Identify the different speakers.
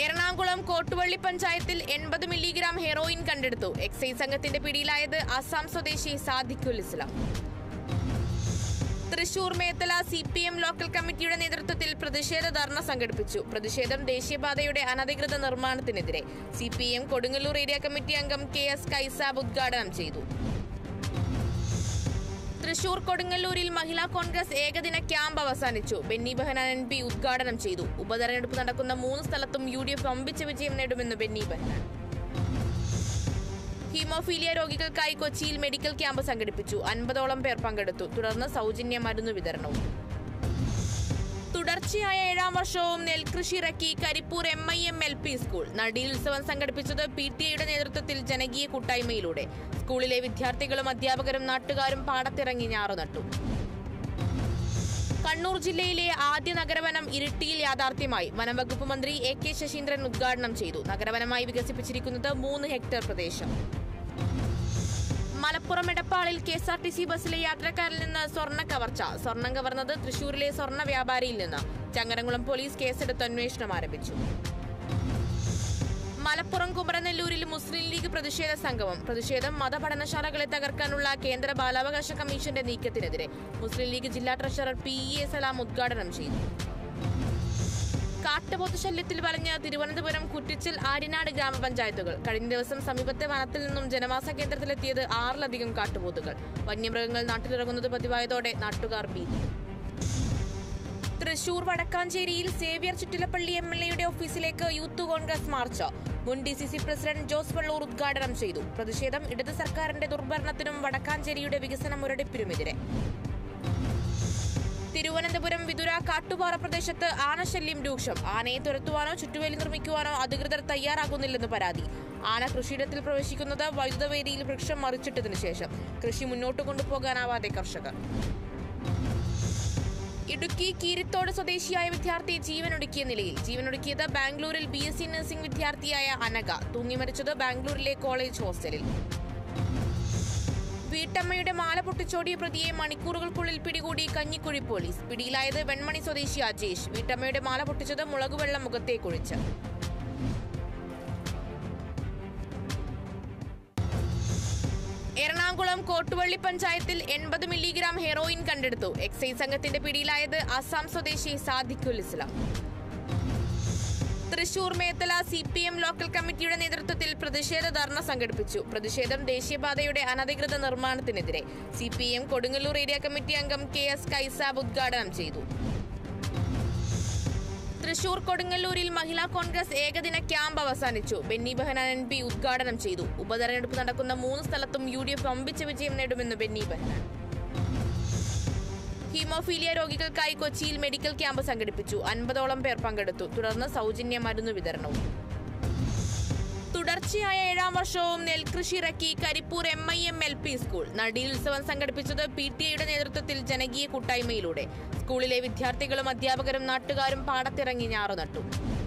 Speaker 1: എറണാകുളം കോട്ടുവള്ളി പഞ്ചായത്തിൽ എൺപത് milligram heroin കണ്ടെടുത്തു എക്സൈസ് സംഘത്തിന്റെ പിടിയിലായത് അസം സ്വദേശി Sadiqul Islam Thrissur Methala C P M local കമ്മിറ്റിയുടെ നേതൃത്വത്തിൽ പ്രതിഷേധ ധർണ സംഘടിപ്പിച്ചു പ്രതിഷേധം ദേശീയപാതയുടെ അനധികൃത നിർമ്മാണത്തിനെതിരെ C P M Kodungallur area committee അംഗം കെ എസ് കൈസാബ് ഉദ്ഘാടനം ചെയ്തു തൃശൂർ കൊടുങ്ങല്ലൂരിൽ മഹിളാ കോൺഗ്രസ് ഏകദിന ക്യാമ്പ് അവസാനിച്ചു ബെന്നി ബെഹനാൻ എം പി ഉദ്ഘാടനം ചെയ്തു ഉപതെരഞ്ഞെടുപ്പ് നടക്കുന്ന മൂന്ന് സ്ഥലത്തും യു ഡി എഫ് വമ്പിച്ച വിജയം നേടുമെന്ന് ബെന്നി ബെഹനാൻ ഹീമോഫീലിയ രോഗികൾക്കായി കൊച്ചിയിൽ മെഡിക്കൽ ക്യാമ്പ് സംഘടിപ്പിച്ചു അൻപതോളം പേർ പങ്കെടുത്തു തുടർന്ന് സൗജന്യ മരുന്ന് വിതരണവും തുടർച്ചയായ ഏഴാം വർഷവും നെൽകൃഷി ഇറക്കി Karipur M I M L P school നടിയിൽ ഉത്സവം സംഘടിപ്പിച്ചത് പി ടി ഐയുടെ നേതൃത്വത്തിൽ ജനകീയ കൂട്ടായ്മയിലൂടെ സ്കൂളിലെ വിദ്യാർത്ഥികളും അധ്യാപകരും നാട്ടുകാരും പാടത്തിറങ്ങി ഞാറു നട്ടു കണ്ണൂർ ജില്ലയിലെ ആദ്യ നഗരവനം ഇരിട്ടിയിൽ യാഥാർത്ഥ്യമായി വനംവകുപ്പ് മന്ത്രി എ കെ ശശീന്ദ്രൻ ഉദ്ഘാടനം ചെയ്തു നഗരവനമായി വികസിപ്പിച്ചിരിക്കുന്നത് മൂന്ന് ഹെക്ടർ പ്രദേശം മലപ്പുറം എടപ്പാളിൽ K S R T C ബസ്സിലെ യാത്രക്കാരിൽ നിന്ന് സ്വർണ്ണ കവർച്ച സ്വർണം കവർന്നത് തൃശൂരിലെ സ്വർണ്ണ വ്യാപാരിയിൽ നിന്ന് ചങ്ങരംകുളം പോലീസ് കേസെടുത്ത് അന്വേഷണം ആരംഭിച്ചു മലപ്പുറം കുമരനെല്ലൂരിൽ മുസ്ലിം ലീഗ് പ്രതിഷേധ സംഗമം പ്രതിഷേധം മതപഠനശാലകളെ തകർക്കാനുള്ള കേന്ദ്ര ബാലാവകാശ കമ്മീഷന്റെ നീക്കത്തിനെതിരെ മുസ്ലിം ലീഗ് ജില്ലാ treasurer P E A Salam ഉദ്ഘാടനം ചെയ്തു കാട്ടുപോത്ത് ശല്യത്തിൽ വലഞ്ഞ് തിരുവനന്തപുരം കുറ്റിച്ചൽ ആര്യനാട് ഗ്രാമപഞ്ചായത്തുകൾ കഴിഞ്ഞ ദിവസം സമീപത്തെ വനത്തിൽ നിന്നും ജനവാസ കേന്ദ്രത്തിലെത്തിയത് ആറിലധികം കാട്ടുപോത്തുകൾ വന്യമൃഗങ്ങൾ നാട്ടിലിറങ്ങുന്നത് പതിവായതോടെ നാട്ടുകാർ ഭീതി തൃശൂർ വടക്കാഞ്ചേരിയിൽ സേവ്യർ ചുറ്റിലപ്പള്ളി എം എൽ എയുടെ ഓഫീസിലേക്ക് യൂത്ത് കോൺഗ്രസ് മാർച്ച് മുൻ D C C president Jose Vallur ഉദ്ഘാടനം ചെയ്തു പ്രതിഷേധം ഇടത് സർക്കാരിന്റെ ദുർഭരണത്തിനും വടക്കാഞ്ചേരിയുടെ വികസന മുരടിപ്പിനുമെതിരെ തിരുവനന്തപുരം വിതുര കാട്ടുപാറ പ്രദേശത്ത് ആനശല്യം രൂക്ഷം ആനയെ തുരത്തുവാനോ ചുറ്റുവേലി നിർമ്മിക്കുവാനോ അധികൃതർ തയ്യാറാകുന്നില്ലെന്ന് പരാതി ആന കൃഷിയിടത്തിൽ പ്രവേശിക്കുന്നത് വൈദ്യുതവേദിയിൽ വൃക്ഷം മറിച്ചിട്ടതിനു ശേഷം കൃഷി മുന്നോട്ട് കൊണ്ടുപോകാനാവാതെ കർഷകർ ഇടുക്കി കീരിത്തോട് സ്വദേശിയായ വിദ്യാർത്ഥി ജീവനൊടുക്കിയ നിലയിൽ ജീവനൊടുക്കിയത് ബാംഗ്ലൂരിൽ ബി എസ് സി നഴ്സിംഗ് വിദ്യാർത്ഥിയായ അനഘ തൂങ്ങിമരിച്ചത് ബാംഗ്ലൂരിലെ കോളേജ് ഹോസ്റ്റലിൽ വീട്ടമ്മയുടെ മാല പൊട്ടിച്ചോടിയ പ്രതിയെ മണിക്കൂറുകൾക്കുള്ളിൽ പിടികൂടി കഞ്ഞിക്കുഴി പോലീസ് പിടിയിലായത് വെൺമണി സ്വദേശി അജേഷ് വീട്ടമ്മയുടെ മാല പൊട്ടിച്ചത് മുളകുവെള്ളം മുഖത്തേക്കൊഴിച്ച് എറണാകുളം കോട്ടുവള്ളി പഞ്ചായത്തിൽ എൺപത് മില്ലിഗ്രാം ഹെറോയിൻ കണ്ടെടുത്തു എക്സൈസ് സംഘത്തിന്റെ പിടിയിലായത് അസം സ്വദേശി Sadiqul Islam Thrissur Methala C P M local കമ്മിറ്റിയുടെ നേതൃത്വത്തിൽ പ്രതിഷേധ ധർണ സംഘടിപ്പിച്ചു പ്രതിഷേധം ദേശീയപാതയുടെ അനധികൃത നിർമ്മാണത്തിനെതിരെ C P M Kodungallur area committee അംഗം കെ എസ് കൈസാബ് ഉദ്ഘാടനം ചെയ്തു തൃശൂർ കൊടുങ്ങല്ലൂരിൽ മഹിളാ കോൺഗ്രസ് ഏകദിന ക്യാമ്പ് അവസാനിച്ചു ബെന്നി ബെഹനാൻ എം പി ഉദ്ഘാടനം ചെയ്തു ഉപതെരഞ്ഞെടുപ്പ് നടക്കുന്ന മൂന്ന് സ്ഥലത്തും യു ഡി എഫ് വമ്പിച്ച വിജയം നേടുമെന്ന് ബെന്നി ബെഹനാൻ ഹീമോഫീലിയ രോഗികൾക്കായി കൊച്ചിയിൽ മെഡിക്കൽ ക്യാമ്പ് സംഘടിപ്പിച്ചു അൻപതോളം പേർ പങ്കെടുത്തു തുടർന്ന് സൗജന്യ മരുന്ന് വിതരണവും തുടർച്ചയായ ഏഴാം വർഷവും നെൽകൃഷി ഇറക്കി Karipur M I M L P school നടിയിൽ ഉത്സവം സംഘടിപ്പിച്ചത് പി ടി ഐയുടെ നേതൃത്വത്തിൽ ജനകീയ കൂട്ടായ്മയിലൂടെ സ്കൂളിലെ വിദ്യാർത്ഥികളും അധ്യാപകരും നാട്ടുകാരും പാടത്തിറങ്ങി ഞാറു നട്ടു